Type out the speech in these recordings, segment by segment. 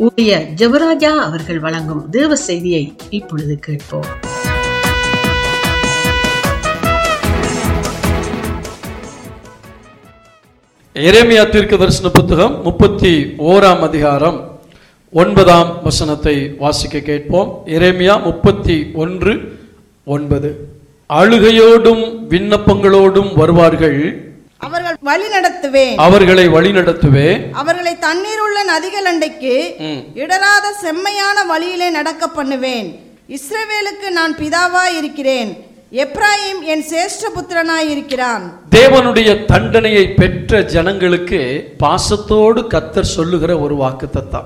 ஊழிய ஜெபராஜா அவர்கள் வழங்கும் தேவ செய்தியை இப்பொழுது கேட்போம் எரேமியா தீர்க்க தரிசன புத்தகம் முப்பத்தி ஓராம் அதிகாரம் ஒன்பதாம் வசனத்தை வாசிக்க கேட்போம் எரேமியா முப்பத்தி ஒன்று ஒன்பது அழுகையோடும் விண்ணப்பங்களோடும் வருவார்கள் அவர்கள் வழி நடத்துவேன் அவர்களை வழிநடத்துவேன் அவர்களை தண்ணீருள்ள நதிகள் அண்டைக்கு ம். இடராத செம்மையான வழியிலே நடக்க பண்ணுவேன் இஸ்ரவேலுக்கு நான் பிதாவாய் இருக்கிறேன் எப்ராயிம் என் சேஷ்ட புத்திரனாய் இருக்கிறான் தேவனுடைய தண்டனையை பெற்ற ஜனங்களுக்கு பாசத்தோடு கத்தர் சொல்லுகிற ஒரு வாக்குத்தத்தம்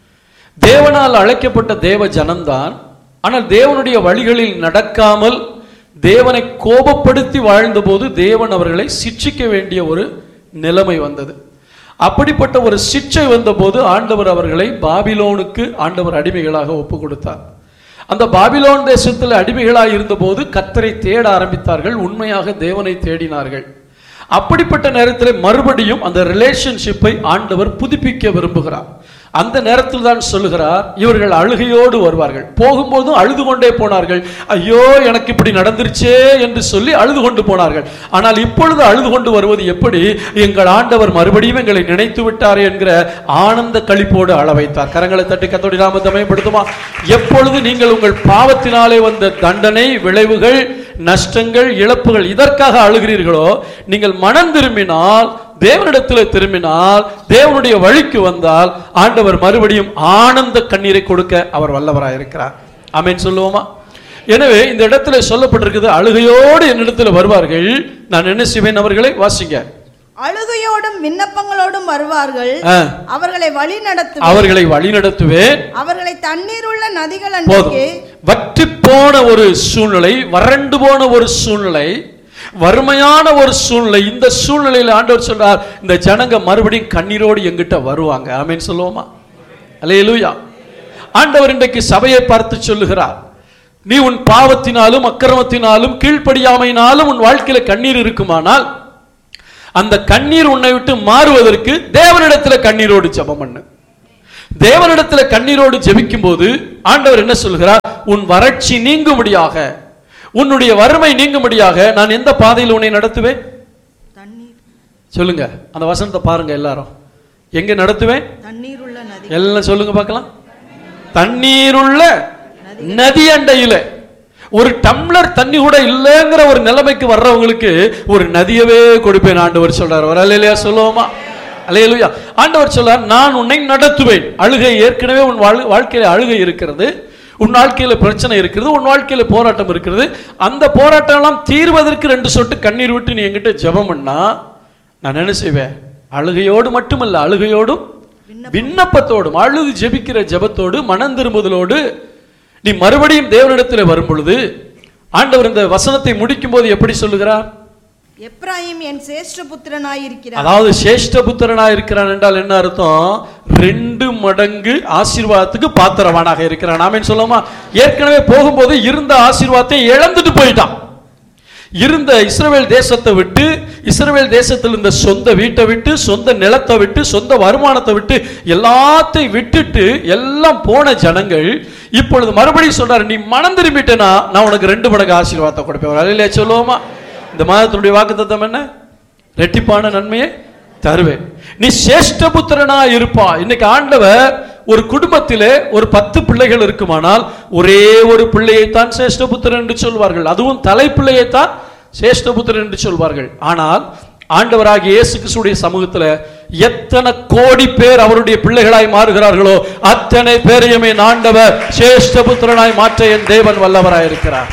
தேவனால் அழைக்கப்பட்ட தேவ ஜனம்தான் ஆனால் தேவனுடைய வழிகளில் நடக்காமல் தேவனை கோபப்படுத்தி வாழ்ந்தபோது தேவன் அவர்களை சிட்சிக்க வேண்டிய ஒரு நிலைமை வந்தது அப்படிப்பட்ட ஒரு சிட்சை வந்தபோது ஆண்டவர் அவர்களை பாபிலோனுக்கு ஆண்டவர் அடிமைகளாக ஒப்பு கொடுத்தார் அந்த பாபிலோன் தேசத்தில் அடிமைகளாய் இருந்தபோது கத்தரை தேட ஆரம்பித்தார்கள் உண்மையாக தேவனை தேடினார்கள் அப்படிப்பட்ட நேரத்தில் மறுபடியும் அந்த ரிலேஷன்ஷிப்பை ஆண்டவர் புதுப்பிக்க விரும்புகிறார் அந்த நேரத்தில் தான் சொல்லுகிறார் இவர்கள் அழுகையோடு வருவார்கள் போகும்போதும் அழுது கொண்டே போனார்கள் ஐயோ எனக்கு இப்படி நடந்துருச்சே என்று சொல்லி அழுது கொண்டு போனார்கள் ஆனால் இப்பொழுது அழுது கொண்டு வருவது எப்படி எங்கள் ஆண்டவர் மறுபடியும் எங்களை நினைத்து விட்டாரே என்கிற ஆனந்த களிப்போடு அள வைத்தார் கரங்களை தட்டி கத்தோடி நாமத்தை மேம்படுத்துமா எப்பொழுது நீங்கள் உங்கள் பாவத்தினாலே வந்த தண்டனை விளைவுகள் நஷ்டங்கள் இழப்புகள் இதற்காக அழுகிறீர்களோ நீங்கள் மனம் திரும்பினால் தேவனிடத்தில் திரும்பினால் தேவனுடைய வழிக்கு வந்தால் ஆண்டவர் மறுபடியும் ஆனந்த கண்ணீரை கொடுக்க அவர் வல்லவராயிருக்கிறார் ஆமென் சொல்லுவோமா எனவே இந்த இடத்துல சொல்லப்பட்டிருக்குது அழுகையோடு என்னிடத்தில் வருவார்கள் நான் என்ன செய்வேன் அவர்களை வாசிங்க அழுகையோடும் விண்ணப்பங்களோடும் வருவார்கள் ஆ. அவர்களை வழி நடத்துவேன் அவர்களை வழிநடத்துவேன் அவர்களை தண்ணீருள்ள நதிகள் போதும் அண்டைக்கு வற்றி போன ஒரு சூழ்நிலை வறண்டு போன ஒரு சூழ்நிலை வறுமையான ஒரு சூழ்நிலை இந்த சூழ்நிலையில் ஆண்டவர் சொல்றார் இந்த ஜனங்க மறுபடியும் கண்ணீரோடு எங்கிட்ட வருவாங்க ஆமென் சொல்லுவோமா அல்லேலூயா ஆண்டவர் இன்றைக்கு சபையை பார்த்து சொல்லுகிறார் நீ உன் பாவத்தினாலும் அக்கிரமத்தினாலும் கீழ்ப்படியாமையினாலும் உன் வாழ்க்கையில கண்ணீர் இருக்குமானால் அந்த கண்ணீர் உன்னை விட்டு மாறுவதற்கு தேவனிடத்துல கண்ணீரோடு ஜெபம் பண்ணு தேவனிடத்துல கண்ணீரோடு ஜெபிக்கும் போது ஆண்டவர் என்ன சொல்கிறார் உன் வறட்சி நீங்கும்படியாக உன்னுடைய வறுமை நீங்கும்படியாக நான் எந்த பாதையில் உன்னை நடத்துவேன் தண்ணீர் சொல்லுங்க அந்த வசனத்தை பாருங்க எல்லாரும் எங்க நடத்துவேன் தண்ணீருள்ள நதி எல்லாம் சொல்லுங்க பார்க்கலாம் தண்ணீருள்ள நதி அண்டையில ஒரு டம்ளர் தண்ணி கூட இல்லைங்கிற ஒரு நிலைமைக்கு வர்றவங்களுக்கு ஒரு நதியவே கொடுப்பேன் ஆண்டவர் சொல்றார் ஒரு அலையிலையா சொல்லுவோமா அலையலுயா ஆண்டவர் சொல்றார் நான் உன்னை நடத்துவேன் அழுகை ஏற்கனவே உன் வாழ்- வாழ்க்கையில அழுகை இருக்கிறது உன் வாழ்க்கையில பிரச்சனை இருக்கிறது உன் வாழ்க்கையில போராட்டம் இருக்கிறது அந்த போராட்டம் எல்லாம் தீர்வதற்கு ரெண்டு சொட்டு கண்ணீர் விட்டு நீ என்கிட்ட ஜெபம் பண்ணா நான் என்ன செய்வேன் அழுகையோடு மட்டுமல்ல அழுகையோடும் விண்ணப்பத்தோடும் அழுது ஜெபிக்கிற ஜெபத்தோடு மனம் திரும்புதலோடு நீ மறுபடியும் தேவனிடத்தில் வரும் பொழுது ஆண்டவர் இந்த வசனத்தை முடிக்கும் போது எப்படி சொல்லுகிறார் எப்ராயிம் என் சேஷ்ட புத்திரனாய் இருக்கிறான் அதாவது சேஷ்ட புத்திரனா இருக்கிறான் என்றால் என்ன அர்த்தம் ரெண்டு மடங்கு ஆசீர்வாதத்துக்கு பாத்திரவானாக இருக்கிறான் ஆமென் சொல்லாமா ஏற்கனவே போகும்போது இருந்த ஆசீர்வாதத்தை இழந்துட்டு போயிட்டான் இருந்த இஸ்ரவேல் தேசத்தை விட்டு இஸ்ரவேல் தேசத்தில் இருந்த சொந்த வீட்டை விட்டு சொந்த நிலத்தை விட்டு சொந்த வருமானத்தை விட்டு எல்லாத்தையும் விட்டுட்டு எல்லாம் போன ஜனங்கள் இப்பொழுது மறுபடியும் சொல்றாரு நீ மனம் திரும்பிட்டேனா நான் உனக்கு ரெண்டு மடங்கு ஆசீர்வாதத்தை கொடுப்பேன் அலையிலே சொல்லுவோமா இந்த மாதத்தினுடைய வாக்குத்தத்தம் என்ன ரெட்டிப்பான நன்மையை தருவேன் நீ சேஷ்ட புத்திரனா இருப்பா இன்னைக்கு ஆண்டவர் ஒரு குடும்பத்திலே ஒரு பத்து பிள்ளைகள் இருக்குமானால் ஒரே ஒரு பிள்ளையைத்தான் சேஷ்ட புத்திரன் என்று சொல்வார்கள் அதுவும் தலைப்பிள்ளையைத்தான் சேஷ்ட புத்திரன் என்று சொல்வார்கள் ஆனால் ஆண்டவராகிய இயேசு கிறிஸ்துடைய சமூகத்துல எத்தனை கோடி பேர் அவருடைய பிள்ளைகளாய் மாறுகிறார்களோ அத்தனை பேரையுமே ஆண்டவர் சேஷ்ட புத்திரனாய் மாற்ற என் தேவன் வல்லவராய் இருக்கிறார்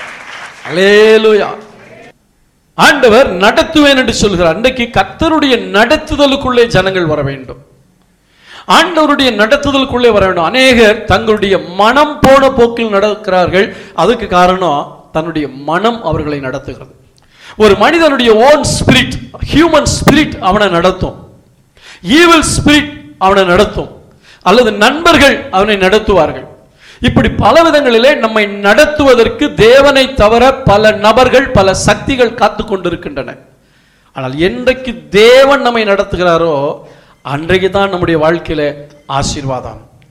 அலேலுயா ஆண்டவர் நடத்துவேன் என்று சொல்கிறார் இன்றைக்கு கர்த்தருடைய நடத்துதலுக்குள்ளே ஜனங்கள் வர வேண்டும் ஆண்டவருடைய நடத்துதலுக்குள்ளே வர வேண்டும் அநேகர் தங்களுடைய மனம் போன போக்கில் நடக்கிறார்கள் அதுக்கு காரணம் தன்னுடைய மனம் அவர்களை நடத்துகிறது ஒரு மனிதனுடைய ஓன் ஸ்பிரிட் ஹியூமன் ஸ்பிரிட் அவனை நடத்தும் ஈவில் ஸ்பிரிட் அவனை நடத்தும் அல்லது நண்பர்கள் அவனை நடத்துவார்கள் இப்படி பல விதங்களிலே நம்மை நடத்துவதற்கு தேவனை தவிர பல நபர்கள் பல சக்திகள் காத்து கொண்டிருக்கின்றன ஆனால் என்றைக்கு தேவன் நம்மை நடத்துகிறாரோ அன்றைக்கு தான் நம்முடைய வாழ்க்கையில ஆசீர்வாதம்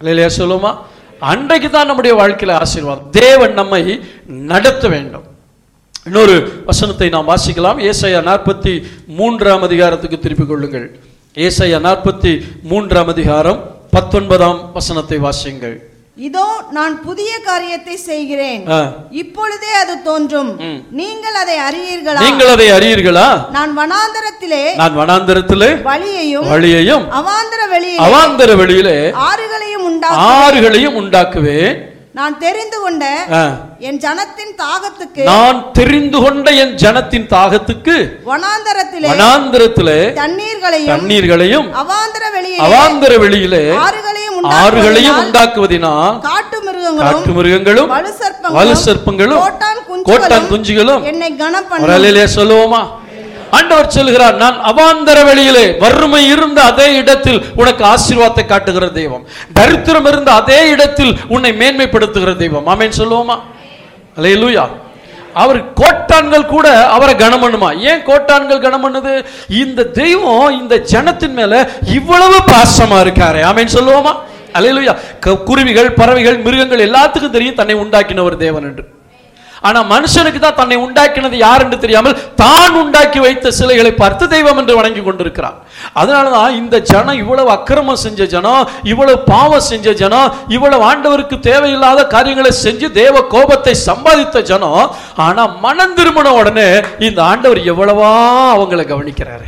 இல்லையா சொல்லுமா அன்றைக்கு தான் நம்முடைய வாழ்க்கையில ஆசீர்வாதம் தேவன் நம்மை நடத்த வேண்டும் இன்னொரு வசனத்தை நாம் வாசிக்கலாம் ஏசாயா நாற்பத்தி மூன்றாம் அதிகாரத்துக்கு திருப்பிக் கொள்ளுங்கள் ஏசாயா நாற்பத்தி மூன்றாம் அதிகாரம் பத்தொன்பதாம் வசனத்தை வாசியுங்கள் இதோ நான் புதிய காரியத்தை செய்கிறேன் ஆ. இப்பொழுதே அது தோன்றும் ம். நீங்கள் அதை அறியீர்களா நீங்கள் அதை அறியீர்களா நான் வனாந்தரத்திலே நான் வனாந்தரத்திலே வழியையும் வழியையும் அவாந்தர வெளியிலே அவாந்தர வெளியிலே ஆறுகளையும் உண்டா ஆறுகளையும் உண்டாக்குவேன் நான் தெரிந்து கொண்ட ஆ. என் ஜனத்தின் தாகத்துக்கு நான் தெரிந்து கொண்ட என் ஜனத்தின் தாகத்துக்கு வனாந்தரத்திலே வனாந்திரத்திலே தண்ணீர்களையும் தண்ணீர்களையும் அவாந்தர வெளியிலே அவாந்தர வெளியிலே ஆறுகளையும் ஆறுகளையும் உண்டாக்குவதினால் உண்டாக்குவதினால் காட்டு மிருகங்களும் காட்டு மிருகங்களும் வலு சர்ப்பங்களும் வலு சர்ப்பங்களும் கோட்டான் கோட்டான் குஞ்சுகளும் குஞ்சுகளும் என்னை கனம் ஒரு பண்ணும் அலையிலே சொல்லுவோமா ஆண்டவர் சொல்கிறார் நான் அவாந்தர வெளியிலே வறுமை இருந்த அதே இடத்தில் உனக்கு ஆசீர்வாதத்தை காட்டுகிற தெய்வம் தரித்திரம் இருந்த அதே இடத்தில் உன்னை மேன்மைப்படுத்துகிற தெய்வம் ஆமென் சொல்லுவோமா அல்லேலூயா அவர் கோட்டான்கள் கூட அவரை கனம் பண்ணுமா ஏன் கோட்டான்கள் கனம் பண்ணுது இந்த தெய்வம் இந்த ஜனத்தின் மேல இவ்வளவு பாசமா இருக்காரு ஆமென் சொல்லுவோமா அல்லேலூயா க- குருவிகள் பறவைகள் மிருகங்கள் எல்லாத்துக்கும் தெரியும் தன்னை உண்டாக்கின ஒரு தேவன் என்று ஆனா மனுஷனுக்கு தான் தன்னை உண்டாக்கினது யார் என்று தெரியாமல் தான் உண்டாக்கி வைத்த சிலைகளை பார்த்து தெய்வம் என்று வணங்கி கொண்டிருக்கிறான் அதனாலதான் இந்த ஜனம் இவ்வளவு அக்கிரமம் செஞ்ச ஜனம் இவ்வளவு பாவம் செஞ்ச ஜனம் இவ்வளவு ஆண்டவருக்கு தேவையில்லாத காரியங்களை செஞ்சு தேவ கோபத்தை சம்பாதித்த ஜனம் ஆனா மனம் திரும்பின உடனே இந்த ஆண்டவர் எவ்வளவா அவங்களை கவனிக்கிறாரு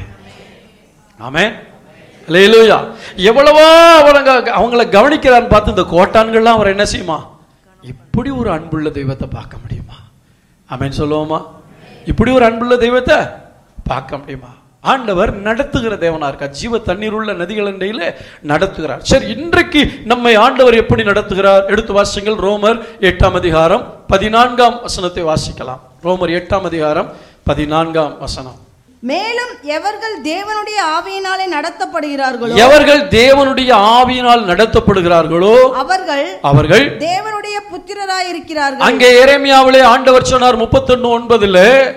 ஆமே லேலூயா எவ்வளவோ அவங்க அவங்கள கவனிக்கிறான்னு பார்த்து இந்த கோட்டான்கள்லாம் அவர் என்ன செய்யுமா இப்படி ஒரு அன்புள்ள தெய்வத்தை பார்க்க முடியுமா ஆமென் சொல்லுவோமா இப்படி ஒரு அன்புள்ள தெய்வத்தை பார்க்க முடியுமா ஆண்டவர் நடத்துகிற தேவனா இருக்கா ஜீவ தண்ணீர் உள்ள நதிகள் அண்டையில நடத்துகிறார் சரி இன்றைக்கு நம்மை ஆண்டவர் எப்படி நடத்துகிறார் எடுத்து வாசிங்கள் ரோமர் எட்டாம் அதிகாரம் பதினான்காம் வசனத்தை வாசிக்கலாம் ரோமர் எட்டாம் அதிகாரம் பதினான்காம் வசனம் மேலும் எவர்கள் தேவனுடைய ஆவியினாலே நடத்தப்படுகிறார்களோ எவர்கள் தேவனுடைய ஆவியினால் நடத்தப்படுகிறார்களோ அவர்கள் அவர்கள் தேவனுடைய புத்திரராய் இருக்கிறார்கள் அங்கே எரேமியாவிலே ஆண்டவர் சொன்னார் முப்பத்தொன்னு ஒன்பதுல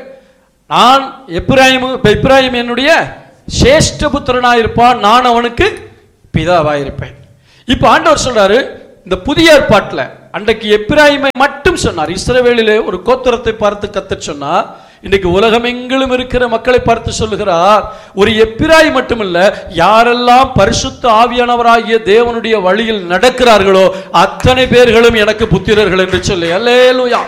நான் எப்ராயிம் எப்ராயிம் என்னுடைய சேஷ்ட புத்திரனாயிருப்பான் நான் அவனுக்கு பிதாவாயிருப்பேன் இப்ப ஆண்டவர் சொல்றாரு இந்த புதிய ஏற்பாட்டுல அன்றைக்கு எப்ராயிமை மட்டும் சொன்னார் இஸ்ரவேலிலே ஒரு கோத்திரத்தை பார்த்து கத்தச் சொன்னார் இன்னைக்கு உலகமெங்கிலும் இருக்கிற மக்களை பார்த்து சொல்லுகிறார் ஒரு எப்பிராய் மட்டுமல்ல யாரெல்லாம் பரிசுத்த ஆவியானவராகிய தேவனுடைய வழியில் நடக்கிறார்களோ அத்தனை பேர்களும் எனக்கு புத்திரர்கள் என்று சொல்லி அல்லேலூயா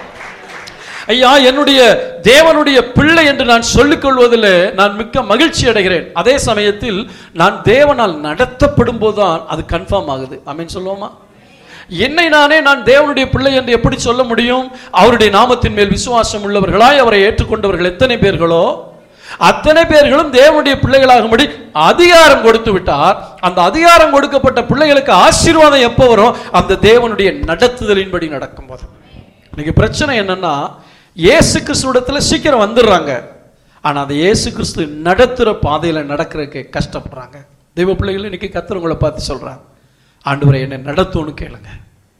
ஐயா என்னுடைய தேவனுடைய பிள்ளை என்று நான் சொல்லிக் கொள்வதில் நான் மிக்க மகிழ்ச்சி அடைகிறேன் அதே சமயத்தில் நான் தேவனால் நடத்தப்படும் போதுதான் அது கன்ஃபார்ம் ஆகுது அமீன் சொல்லுவோமா என்னை நானே நான் தேவனுடைய பிள்ளை என்று எப்படி சொல்ல முடியும் அவருடைய நாமத்தின் மேல் விசுவாசம் உள்ளவர்களாய் அவரை ஏற்றுக்கொண்டவர்கள் எத்தனை பேர்களோ அத்தனை பேர்களும் தேவனுடைய பிள்ளைகளாகும்படி அதிகாரம் கொடுத்து விட்டார் அந்த அதிகாரம் கொடுக்கப்பட்ட பிள்ளைகளுக்கு ஆசீர்வாதம் எப்போ வரும் அந்த தேவனுடைய நடத்துதலின்படி நடக்கும்போது இன்னைக்கு பிரச்சனை என்னன்னா இயேசு கிறிஸ்துவிடத்துல சீக்கிரம் வந்துடுறாங்க ஆனா அந்த இயேசு கிறிஸ்து நடத்துற பாதையில நடக்கிறதுக்கு கஷ்டப்படுறாங்க தெய்வ பிள்ளைகள் இன்னைக்கு கத்தர் உங்களை பார்த்து சொல்றாங்க ஆண்டவரை என்னை நடத்தும்னு கேளுங்க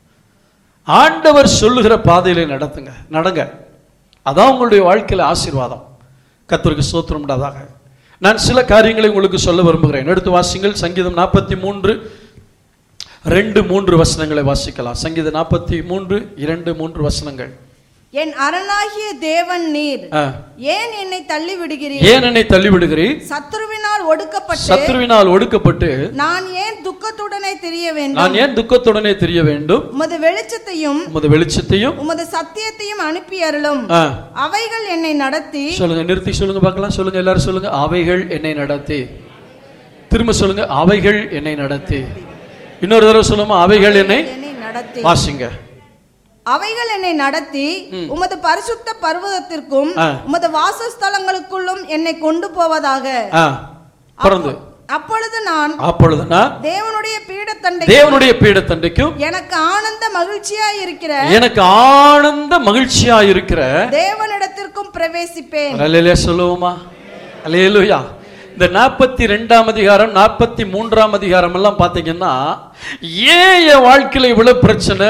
ஆண்டவர் சொல்லுகிற பாதையில நடத்துங்க நடங்க அதான் உங்களுடைய வாழ்க்கையில ஆசீர்வாதம் கத்தருக்கு சோத்திரம் உண்டாதாக நான் சில காரியங்களை உங்களுக்கு சொல்ல விரும்புகிறேன் எடுத்து வாசிங்கள் சங்கீதம் நாற்பத்தி மூன்று ரெண்டு மூன்று வசனங்களை வாசிக்கலாம் சங்கீதம் நாற்பத்தி மூன்று இரண்டு மூன்று வசனங்கள் என் அரணாகிய தேவன் நீர் ஆ. ஏன் என்னை தள்ளி விடுகிறீர் ஏன் என்னை தள்ளிவிடுகிறீர் சத்துருவினால் ஒடுக்கப்பட்டு சத்ருவினால் ஒடுக்கப்பட்டு நான் ஏன் துக்கத்துடனே தெரிய வேண்டும் நான் ஏன் துக்கத்துடனே தெரிய வேண்டும் உமது வெளிச்சத்தையும் உமது வெளிச்சத்தையும் உமது சத்தியத்தையும் அனுப்பி அருளும் ஆ, அவைகள் என்னை நடத்தி சொல்லுங்க நிறுத்தி சொல்லுங்க பார்க்கலாம் சொல்லுங்க எல்லாரும் சொல்லுங்க அவைகள் என்னை நடத்தி திரும்ப சொல்லுங்க அவைகள் என்னை நடத்தி இன்னொரு தடவை சொல்லுமா அவைகள் என்னை என்னை நடத்தி வாசிங்க அவைகள் என்னை நடத்தி உமது பரிசுத்த பர்வதத்திற்கும் ஆ. உமது வாசஸ்தலங்களுக்குள்ளும் என்னை கொண்டு போவதாக ஆ, பிறந்து அப்பொழுது நான் அப்பொழுது நான் தேவனுடைய பீடத்தண்டை தேவனுடைய பீடத்தண்டைக்கும் எனக்கு ஆனந்த மகிழ்ச்சியாய் இருக்கிற எனக்கு ஆனந்த மகிழ்ச்சியா இருக்கிற தேவனிடத்திற்கும் பிரவேசிப்பேன் அல்லேலூயா சொல்லுவோமா அல்லேலூயா இந்த நாற்பத்தி ரெண்டாம் அதிகாரம் நாற்பத்தி மூன்றாம் அதிகாரம் எல்லாம் பார்த்தீங்கன்னா ஏன் என் வாழ்க்கையில இவ்வளவு பிரச்சனை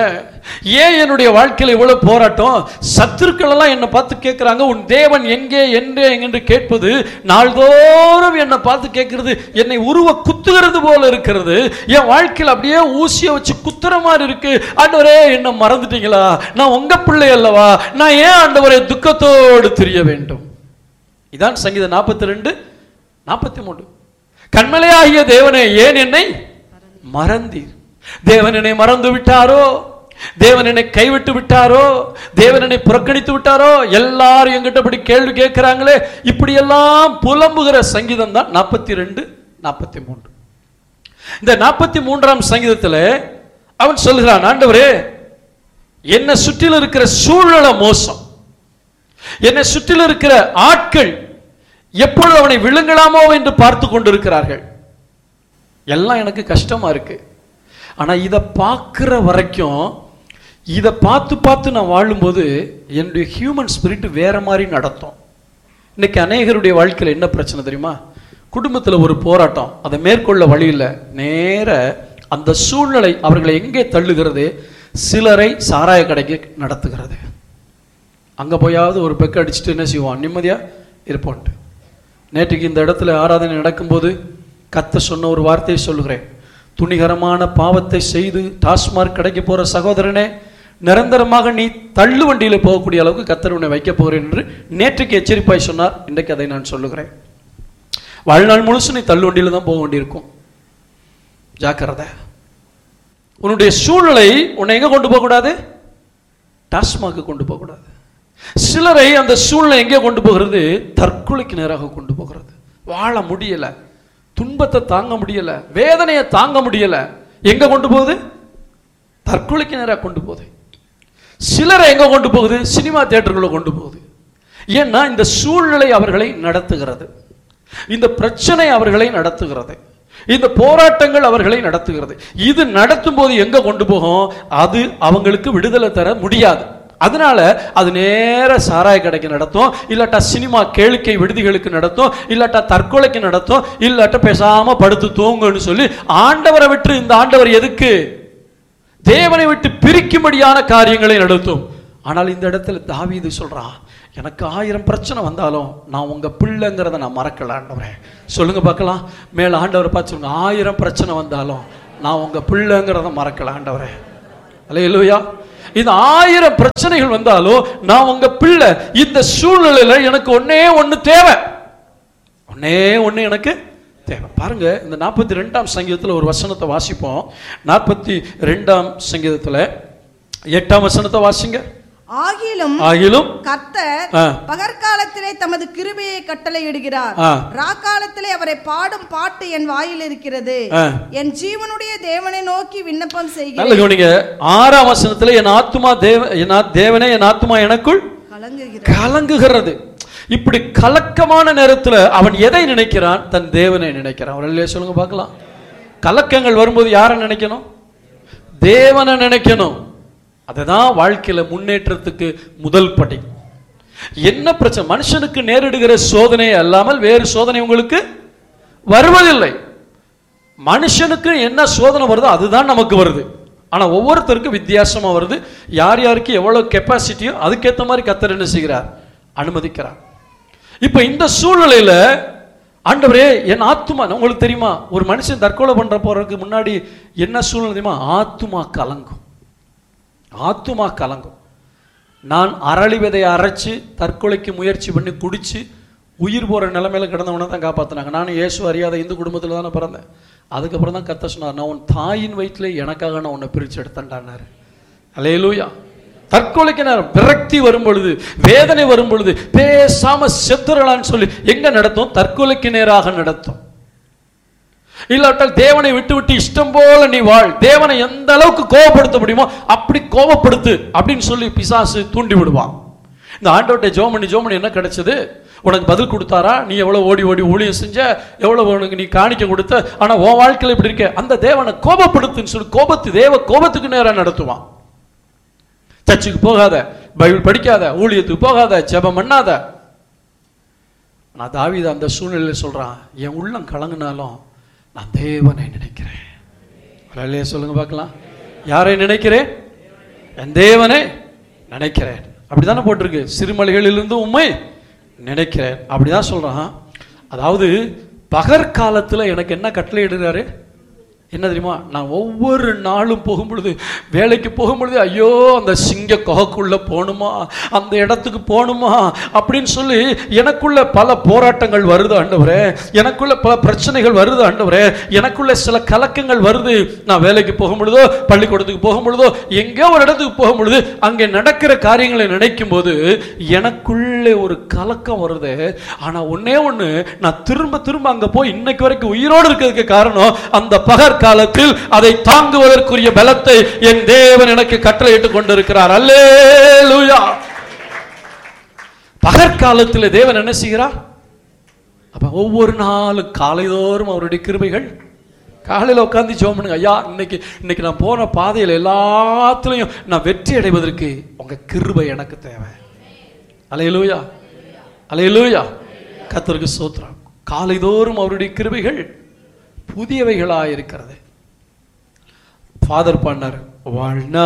ஏன் என்னுடைய வாழ்க்கையில் இவ்வளவு போராட்டம் சத்துருக்கள் எல்லாம் என்னை பார்த்து கேட்கிறாங்க உன் தேவன் எங்கே எங்கே என்று கேட்பது நாள்தோறும் என்னை பார்த்து கேட்கிறது என்னை உருவ குத்துகிறது போல இருக்கிறது என் வாழ்க்கையில் அப்படியே ஊசியை வச்சு குத்துற மாதிரி இருக்கு ஆண்டவரே என்ன மறந்துட்டீங்களா நான் உங்க பிள்ளை அல்லவா நான் ஏன் ஆண்டவரை துக்கத்தோடு தெரிய வேண்டும் இதான் சங்கீதம் நாற்பத்தி ரெண்டு நாற்பத்தி மூணு கண்மலையாகிய தேவனே ஏன் என்னை மறந்தீர் தேவன் என்னை மறந்து விட்டாரோ தேவன் என்னை கைவிட்டு விட்டாரோ தேவன் என்னை புறக்கணித்து விட்டாரோ எல்லாரும் எங்கிட்ட இப்படி கேள்வி கேட்கிறாங்களே இப்படியெல்லாம் புலம்புகிற சங்கீதம் தான் நாற்பத்தி ரெண்டு நாற்பத்தி மூன்று இந்த நாற்பத்தி மூன்றாம் சங்கீதத்தில் அவன் சொல்கிறான் ஆண்டவரே என்னை சுற்றிலும் இருக்கிற சூழ்நிலை மோசம் என்னை சுற்றிலும் இருக்கிற ஆட்கள் எப்பொழுது அவனை விழுங்கலாமோ என்று பார்த்து கொண்டிருக்கிறார்கள் எல்லாம் எனக்கு கஷ்டமா இருக்கு ஆனா இதை பார்க்கிற வரைக்கும் இதை பார்த்து பார்த்து நான் வாழும்போது என்னுடைய ஹியூமன் ஸ்பிரிட் வேற மாதிரி நடத்தும் இன்னைக்கு அநேகருடைய வாழ்க்கையில் என்ன பிரச்சனை தெரியுமா குடும்பத்தில் ஒரு போராட்டம் அதை மேற்கொள்ள வழி இல்லை நேர அந்த சூழ்நிலை அவர்களை எங்கே தள்ளுகிறது சிலரை சாராய கடைக்கு நடத்துகிறது அங்கே போயாவது ஒரு பெக்க அடிச்சுட்டு என்ன செய்வான் நிம்மதியாக இருப்போன்ட்டு நேற்றுக்கு இந்த இடத்துல ஆராதனை நடக்கும்போது கத்த சொன்ன ஒரு வார்த்தையை சொல்லுகிறேன் துணிகரமான பாவத்தை செய்து டாஸ்மார்க் கடைக்கு போகிற சகோதரனே நிரந்தரமாக நீ தள்ளு வண்டியில் போகக்கூடிய அளவுக்கு கத்தர் உன்னை வைக்கப் போகிறேன் என்று நேற்றுக்கு எச்சரிப்பாய் சொன்னார் இன்றைக்கு அதை நான் சொல்லுகிறேன் வாழ்நாள் முழுசும் நீ தள்ளு வண்டியில் தான் போக வேண்டியிருக்கும் ஜாக்கிரதை உன்னுடைய சூழ்நிலை உன்னை எங்க கொண்டு போகக்கூடாது டாஸ்மாக்கு கொண்டு போகக்கூடாது சிலரை அந்த சூழ்நிலை எங்கே கொண்டு போகிறது தற்கொலைக்கு நேராக கொண்டு போகிறது வாழ முடியல துன்பத்தை தாங்க முடியல வேதனையை தாங்க முடியல எங்க கொண்டு போகுது தற்கொலைக்கு நேராக கொண்டு போகுது சிலரை எங்க கொண்டு போகுது சினிமா தியேட்டர்களை கொண்டு போகுது ஏன்னா இந்த சூழ்நிலை அவர்களை நடத்துகிறது இந்த பிரச்சனை அவர்களை நடத்துகிறது இந்த போராட்டங்கள் அவர்களை நடத்துகிறது இது நடத்தும் போது எங்க கொண்டு போகும் அது அவங்களுக்கு விடுதலை தர முடியாது அதனால அது நேர சாராய கடைக்கு நடத்தும் இல்லாட்டா சினிமா கேளிக்கை விடுதிகளுக்கு நடத்தும் இல்லாட்டா தற்கொலைக்கு நடத்தும் இல்லாட்டா பேசாம படுத்து தூங்குன்னு சொல்லி ஆண்டவரை விட்டு இந்த ஆண்டவர் எதுக்கு தேவனை விட்டு பிரிக்கும்படியான காரியங்களை நடத்தும் ஆனால் இந்த இடத்துல தாவீது சொல்றான் எனக்கு ஆயிரம் பிரச்சனை வந்தாலும் நான் உங்க பிள்ளைங்கிறத நான் மறக்கல ஆண்டவரே சொல்லுங்க பார்க்கலாம் மேல ஆண்டவரை பார்த்து சொல்லுங்க ஆயிரம் பிரச்சனை வந்தாலும் நான் உங்க பிள்ளைங்கிறத மறக்கல ஆண்டவரே அல்லையா இது ஆயிரம் பிரச்சனைகள் வந்தாலும் நான் உங்க பிள்ளை இந்த சூழ்நிலையில எனக்கு ஒன்னே ஒண்ணு தேவை ஒன்னே ஒண்ணு எனக்கு தேவை பாருங்க இந்த நாற்பத்தி ரெண்டாம் சங்கீதத்தில் ஒரு வசனத்தை வாசிப்போம் நாற்பத்தி ரெண்டாம் சங்கீதத்தில் எட்டாம் வசனத்தை வாசிங்க ஆகிலும் ஆகிலும் கர்த்தர் ஆ. பகற்காலத்திலே தமது கிருபையை கட்டளையிடுகிறார் ஆ. ராக்காலத்திலே அவரை பாடும் பாட்டு என் வாயில் இருக்கிறது ஆ. என் ஜீவனுடைய தேவனை நோக்கி விண்ணப்பம் நல்ல செய்கிறேன் கவனிங்க ஆறாம் வசனத்துல என் ஆத்துமா தேவ என் ஆத்- தேவனே என் ஆத்துமா எனக்குள் கலங்குகிறார் கலங்குகிறது இப்படி கலக்கமான நேரத்துல அவன் எதை நினைக்கிறான் தன் தேவனை நினைக்கிறான் அவர் இல்லையா சொல்லுங்க பார்க்கலாம் கலக்கங்கள் வரும்போது யாரை நினைக்கணும் தேவனை நினைக்கணும் அதுதான் வாழ்க்கையில முன்னேற்றத்துக்கு முதல் படி என்ன பிரச்சனை மனுஷனுக்கு நேரிடுகிற சோதனை அல்லாமல் வேறு சோதனை உங்களுக்கு வருவதில்லை மனுஷனுக்கு என்ன சோதனை வருதோ அதுதான் நமக்கு வருது ஆனா ஒவ்வொருத்தருக்கும் வித்தியாசமா வருது யார் யாருக்கு எவ்வளவு கெப்பாசிட்டியோ அதுக்கேற்ற மாதிரி கத்தர் என்ன செய்கிறார் அனுமதிக்கிறார் இப்ப இந்த சூழ்நிலையில ஆண்டவரே என் ஆத்துமா உங்களுக்கு தெரியுமா ஒரு மனுஷன் தற்கொலை பண்ற போறதுக்கு முன்னாடி என்ன சூழ்நிலை தெரியுமா ஆத்துமா கலங்கும் ஆத்துமா கலங்கும் நான் அரளி விதையை அரைச்சு தற்கொலைக்கு முயற்சி பண்ணி குடிச்சு உயிர் போற நிலைமையில கிடந்தவனை தான் காப்பாத்தினாங்க நானும் இயேசு அறியாத இந்து குடும்பத்தில் தானே பிறந்தேன் அதுக்கப்புறம் தான் கத்த சொன்னார் நான் உன் தாயின் வயிற்றில் எனக்காக நான் உன்னை பிரிச்சு எடுத்தேன்டானாரு அலையலூயா தற்கொலைக்கு நேரம் விரக்தி வரும் பொழுது வேதனை வரும் பொழுது பேசாம செத்துறலான்னு சொல்லி எங்க நடத்தும் தற்கொலைக்கு நேராக நடத்தும் இல்லாட்டால் தேவனை விட்டு விட்டு இஷ்டம் போல நீ வாழ் தேவனை எந்த அளவுக்கு கோபப்படுத்த முடியுமோ அப்படி கோபப்படுத்து அப்படின்னு சொல்லி பிசாசு தூண்டி விடுவான் இந்த ஆண்டவர்கிட்ட ஜோமணி ஜோமணி என்ன கிடைச்சது உனக்கு பதில் கொடுத்தாரா நீ எவ்வளவு ஓடி ஓடி ஊழியம் செஞ்ச எவ்வளவு உனக்கு நீ காணிக்க கொடுத்த ஆனா உன் வாழ்க்கையில இப்படி இருக்க அந்த தேவனை கோபப்படுத்துன்னு சொல்லி கோபத்து தேவ கோபத்துக்கு நேரா நடத்துவான் சர்ச்சுக்கு போகாத பைபிள் படிக்காத ஊழியத்துக்கு போகாத ஜெபம் பண்ணாத நான் தாவீது அந்த சூழ்நிலையில் சொல்றான் என் உள்ளம் கலங்கினாலும் நான் தேவனை நினைக்கிறேன் அல்லையா சொல்லுங்க பார்க்கலாம் யாரை நினைக்கிறேன் என் தேவனே நினைக்கிறேன் அப்படிதானே போட்டிருக்கு சிறுமலைகளிலிருந்து உண்மை நினைக்கிறேன் அப்படிதான் சொல்றான் அதாவது பகற்காலத்துல எனக்கு என்ன கட்டளை இடுறாரு என்ன தெரியுமா நான் ஒவ்வொரு நாளும் போகும்பொழுது வேலைக்கு போகும்பொழுது ஐயோ அந்த சிங்க குகைக்குள்ள போகணுமா அந்த இடத்துக்கு போகணுமா அப்படின்னு சொல்லி எனக்குள்ள பல போராட்டங்கள் வருது ஆண்டவரே எனக்குள்ள பல பிரச்சனைகள் வருது ஆண்டவரே எனக்குள்ள சில கலக்கங்கள் வருது நான் வேலைக்கு போகும் பொழுதோ பள்ளிக்கூடத்துக்கு போகும் பொழுதோ எங்கேயோ ஒரு இடத்துக்கு போகும் பொழுது அங்கே நடக்கிற காரியங்களை நினைக்கும் போது எனக்குள்ளே ஒரு கலக்கம் வருது ஆனா ஒண்ணே ஒண்ணு நான் திரும்ப திரும்ப அங்க போய் இன்னைக்கு வரைக்கும் உயிரோடு இருக்கிறதுக்கு காரணம் அந்த பகற் காலத்தில் அதை தாங்குவதற்குரிய பலத்தை என் தேவன் எனக்கு கட்டளையிட்டு கொண்டிருக்கிறார் அல்லேலூயா பகற்காலத்தில் தேவன் என்ன செய்கிறார் அப்ப ஒவ்வொரு நாளும் காலைதோறும் அவருடைய கிருபைகள் காலையில் உட்காந்து ஜெபம் பண்ணுங்க ஐயா இன்னைக்கு இன்னைக்கு நான் போன பாதையில் எல்லாத்துலயும் நான் வெற்றி அடைவதற்கு உங்க கிருபை எனக்கு தேவை அலையலூயா அலையலூயா கத்தருக்கு சோத்திரம் காலைதோறும் அவருடைய கிருபைகள் புதியவைகளாக இருக்கிறது ஃபாதர் பண்ணார் வாழ்நாள்